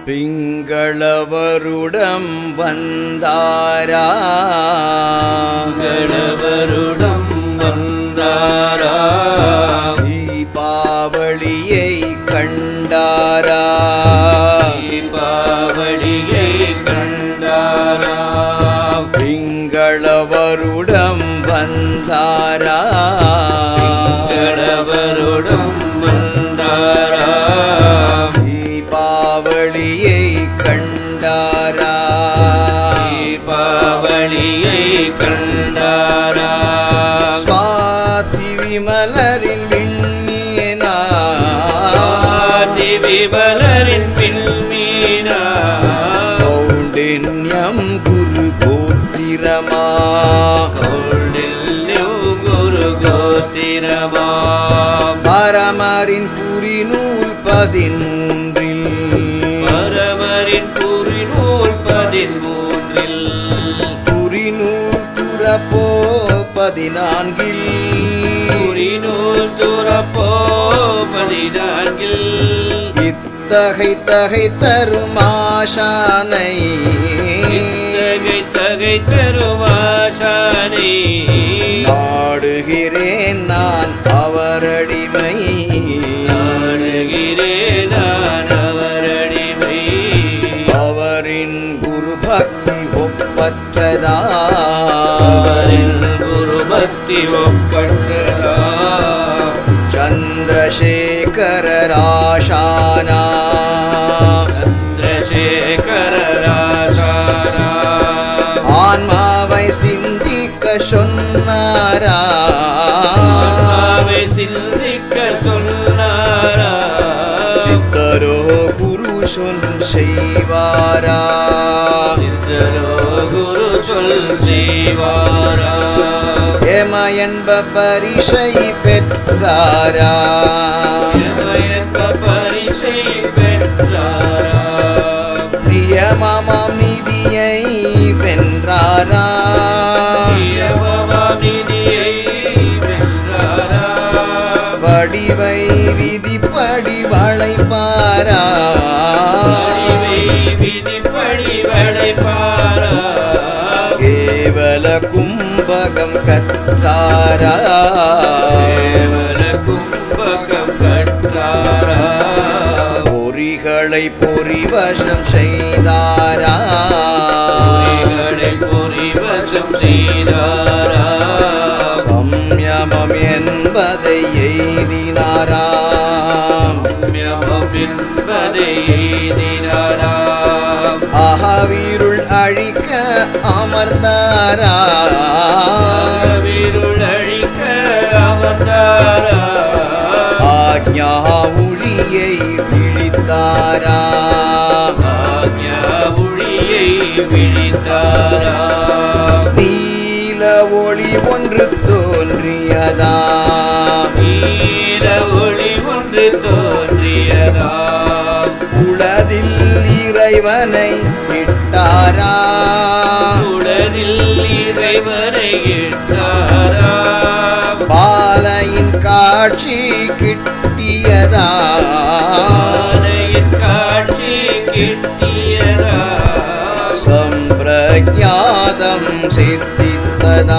பிங்களவருடம் வந்தாரா கடவருடம் வந்தாரா தீபாவளியை கண்டாரா தீபாவளியை கண்டாரா பிங்களவருடம் வந்தாரா கடவருடம் வந்தாரா தீபாவளியை கண்டாரா தீபாவளியை கண்டாரா சுவாதி விமலரின் விண்ணியனா ஆதி விமலரின் பின்மீனா கௌண்டின்யம் குரு கோத்திரமா கௌண்டில்யம் குரு கோத்திரமா பரமரின் புரிநூல் பதிமூன்றில் பரமரின் புரிநூல் பதிமூன்றில் புரிநூல் துறப்போ பதினான்கில் புரிநூல் துறப்போ பதினான்கில் இத்தகை தகை தருமாஷானை தகை தகை தருவாசானே பாடுகிறேன் நான் அவரடிமை நாடுகிறேன் நான் அவரடிமை அவரின் குரு பக்தி ஒப்பற்றதா அவரின் குரு பக்தி ஒப்பற்றதா சந்திரசேகர ராஷானா சந்திரசேகர ராசானா ஆன்மாவை சிந்திக்க சொன்னாரா ஆன்மாவை சிந்திக்க சொன்னாரா சித்தரோ குரு சொல் செய்வாரா சித்தரோ குரு சொல் செய்வாரா ஏம என்ப பரிசை பெற்றாரா எமயக்க பரிசை பெற்றாரா பிரியமாமாம் நிதியை வென்றாரா பிரியமாம் நிதியை வென்றாரா வடிவை விதிப்படி வளைப்பாரா அறிவை விதிப்படி வளைப்பாரா கேவல கும்பகம் கற்றாரா கேவல கும்பகம் கற்றாரா பொறிகளை பொறிவசம் செய்தாரா பொறிகளை பொறிவசம் செய்தாரா சம்யமம் என்பதை எய்தினாரா சம்யமம் என்பதை எய்தினாரா அகவிருள் அழிக்க அமர்ந்தாரா வீருள் அழிக்க அமர்ந்தாரா ஆக்ஞா ஒளியை விழித்தாரா ஆக்ஞா ஒளியை விழித்தாரா நீல ஒளி ஒன்று தோன்றியதா நீல ஒளி ஒன்று தோன்றியதா உளதில் இறைவனை விட்டாரா உடலில் இறைவனை இட்டாரா பாலையின் காட்சி கிட்டியதா ஆலையின் காட்சி கிட்டியதா சம்பிரஜாதம் சித்தித்ததா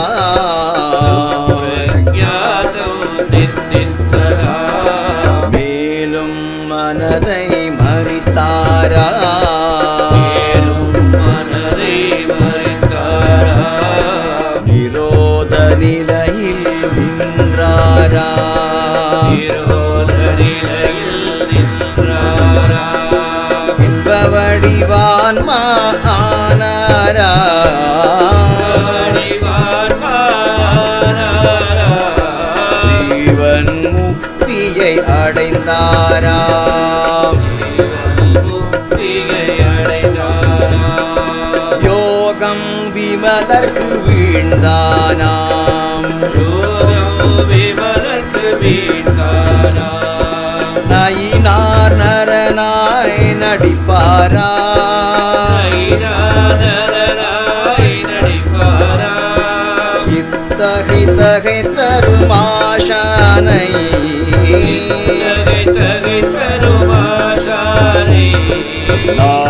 ஞானம் சித்தித்ததா மேலும் மனதை மறித்தாரா மேலும் மனதை மறைத்தாரா விரோத நிலையில் நின்றாரா விரோத நிலையில் நின்றாரா இன்ப வடிவான்மா ஆனாரா வடிவார் மாறாரா. ஜீவன் முக்தியை அடைந்தாரா ஜீவன் முக்தியை அடைந்தாரா. யோகம் விமலர்க்கு வீழ்ந்தானாம் யோகம் விமலர்க்கு வீழ்ந்தாரா. நயினார் நரனாய் நடிப்பாரா ஐரானரனாய் நடிப்பாரா. இத்தகை தகை தருமாஷானை தகை தகை தருமாசானை நான்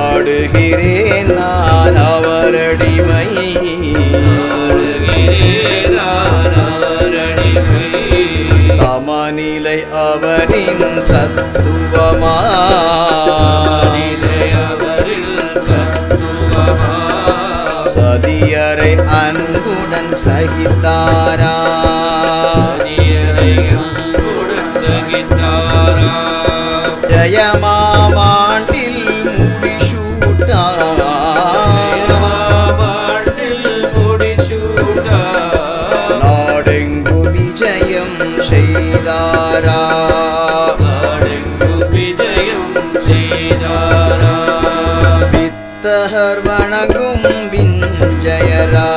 நாடுகிறேன் நான் அவரடிமை சமநிலை அவரின் சத்துவமா சதியரை அன்புடன் சகித்தாரா ஜயமாமாண்டில் முடிசூட்டா நாடெங்கு விஜயம் செய்தாரா வித்தகர் வணங்கும் விஞ்சயரா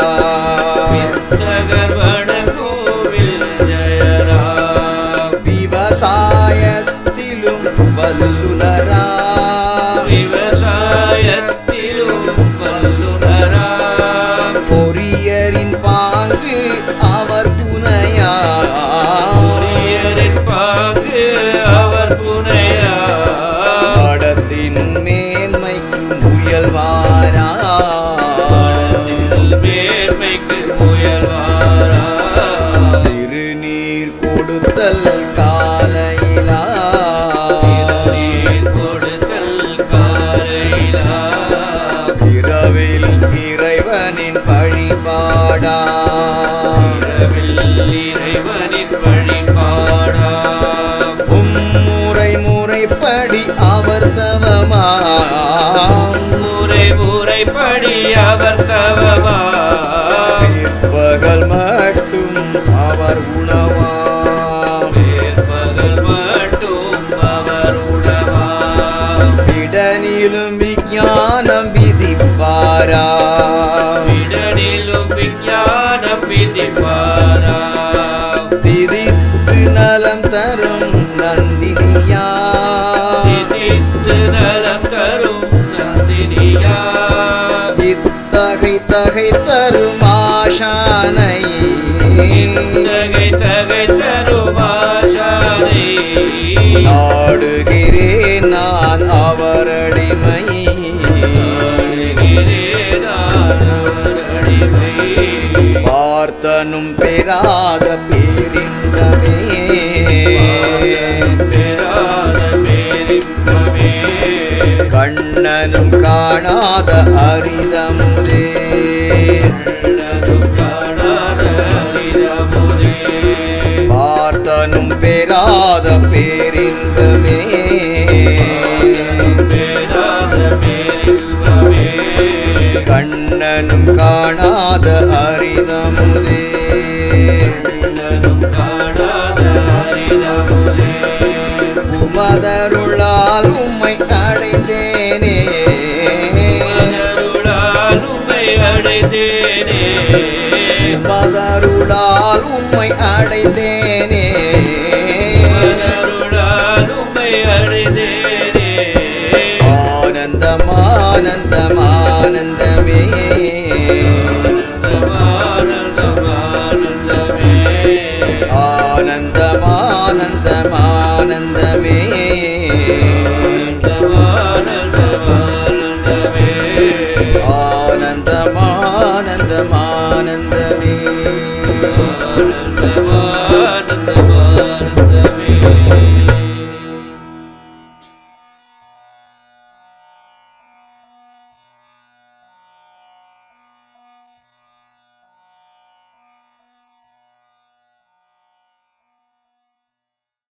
விவசாயத்திலும் வல்லுனரா விவசாயத்திலும் வல்லுனரா பொறியரின் பாங்கு அவர் புனையா பொறியரின் பாங்கு அவர் புனையா படத்தின் மேன்மைக்கு முயல்வாரா பாடத்தில் மேன்மைக்கு முயல்வாரா திருநீர் கொடுத்தல் காலையிலா நீர் கொடுத்தல் காலையிலா இரவில் இறைவனின் வழிபாடா இரவில் இறைவனின் வழிபாடா மும்முறை முறைப்படி அவர் தவமா முறை முறைப்படி அவர் தவமா பிற்பகல் மட்டும் அவர் உணவா மேற்பகல் மட்டும் அவர் உணவா இடனிலும் விஞ்ஞானம் விதிப்பாரா விடனிலும் விஞ்ஞானம் விதிப்பாரா திதித்து நலம் தரும் நந்தினியா விதித்து நலம் தரும் நந்தினியா இத்தகை தகை தரும் ஆஷானை தகை தகை தரும் ஆசானை நாடுகிறேன் நான் அவரடிமை ஆடுகிறேனான் அவர் அடிமை. பார்த்தனும் பெறாத பேரின்பமே பெறாத பேரின்பமே. கண்ணனும் காணாத அரிதமுதே உள்ளதும் காணாத அரிதமுதே. பார்த்தனும் பெறாத பேரின்பமே பெறாத பேரின்பமே. கண்ணனும் காணாத அரிதமுதே உள்ளதும் காணாத அரிதமுதே. உமதருளால் உம்மை அடைந்தேனே மலருளால் உம்மை அடைந்தேனே உமதருளால் உம்மை அடைந்தேனே மலருளால் உம்மை அடைந்தேனே ஆனந்தம் ஆனந்தம் ஆனந்தமே ஆனந்தம் ஆனந்தமே ஆனந்தம் ஆனந்தம்